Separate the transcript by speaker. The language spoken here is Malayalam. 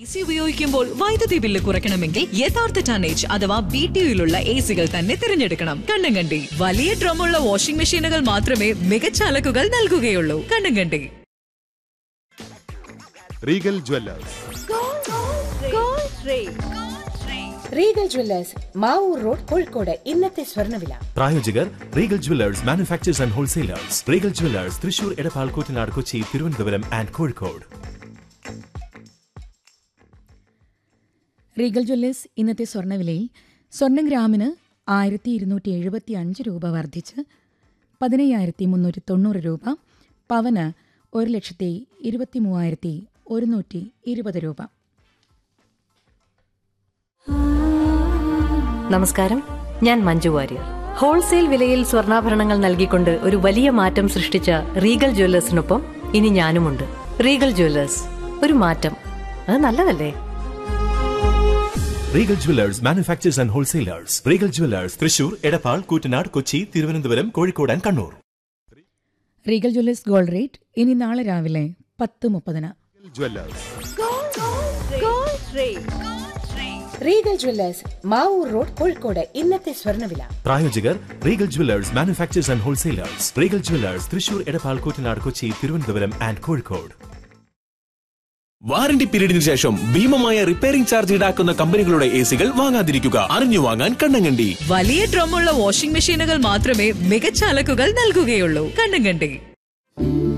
Speaker 1: എ സി ഉപയോഗിക്കുമ്പോൾ വൈദ്യുതി ബില്ല് കുറയ്ക്കണമെങ്കിൽ യഥാർത്ഥ ടണേജ് അഥവാ ബി ടി യുയിലുള്ള എ സികൾ തന്നെ തിരഞ്ഞെടുക്കണം കണ്ണങ്കണ്ടി വലിയ ഡ്രമ്മുള്ള വാഷിംഗ് മെഷീനുകൾ മാത്രമേ മികച്ച അലക്കുകൾ നൽകുകയുള്ളൂ Kannankandi
Speaker 2: Regal Jewellers
Speaker 3: Regal Jewellers Mavoor road Kozhikode ഇന്നത്തെ സ്വർണ്ണവില
Speaker 4: പ്രായോജകർ Regal Jewellers manufacturers and wholesalers Regal Jewellers Thrissur Edappal Koottanad Kochi Thiruvananthapuram and Kozhikode
Speaker 5: Regal Jewellers ഇന്നത്തെ സ്വർണ്ണവിലയിൽ സ്വർണ്ണം ഗ്രാമിന് ആയിരത്തി ഇരുന്നൂറ്റി എഴുപത്തി അഞ്ച് രൂപ വർദ്ധിച്ച് പതിനയ്യായിരത്തി മുന്നൂറ്റി തൊണ്ണൂറ് രൂപ പവന് ഒരു ലക്ഷത്തി ഇരുപത്തി മൂവായിരത്തി ഒരുന്നൂറ്റി ഇരുപത് രൂപ
Speaker 6: നമസ്കാരം ഞാൻ മഞ്ജു വാര്യർ ഹോൾസെയിൽ വിലയിൽ സ്വർണ്ണാഭരണങ്ങൾ നൽകിക്കൊണ്ട് ഒരു വലിയ മാറ്റം സൃഷ്ടിച്ച റീഗൽ ജ്വല്ലേഴ്സിനൊപ്പം ഇനി ഞാനുമുണ്ട് റീഗൽ ജ്വല്ലേഴ്സ് ഒരു മാറ്റം അത് നല്ലതല്ലേ
Speaker 4: Regal Jewellers manufacturers and wholesalers Regal Jewellers Thrissur Edappal Koottanad Kochi Thiruvananthapuram Kozhikode and Kannur
Speaker 5: Regal Jewellers gold rate ഇനി നാളെ രാവിലെ പത്ത് മുപ്പതിന്
Speaker 2: Jewellers
Speaker 3: Regal Jewellers Mavoor road Kozhikode ഇന്നത്തെ സ്വർണ്ണവില
Speaker 4: പ്രായോജകർ Regal Jewellers manufacturers and wholesalers Regal Jewellers Thrissur Edappal Koottanad Kochi Thiruvananthapuram and Kozhikode
Speaker 7: warranty പീരീഡിന് ശേഷം ഭീമമായ റിപ്പയറിംഗ് ചാർജ് ഈടാക്കുന്ന കമ്പനികളുടെ എ സികൾ വാങ്ങാതിരിക്കുക അറിഞ്ഞു വാങ്ങാൻ കണ്ണങ്കണ്ടി
Speaker 1: വലിയ ഡ്രമ്മുള്ള വാഷിംഗ് മെഷീനുകൾ മാത്രമേ മികച്ച അലക്കുകൾ നൽകുകയുള്ളൂ കണ്ണങ്കണ്ടി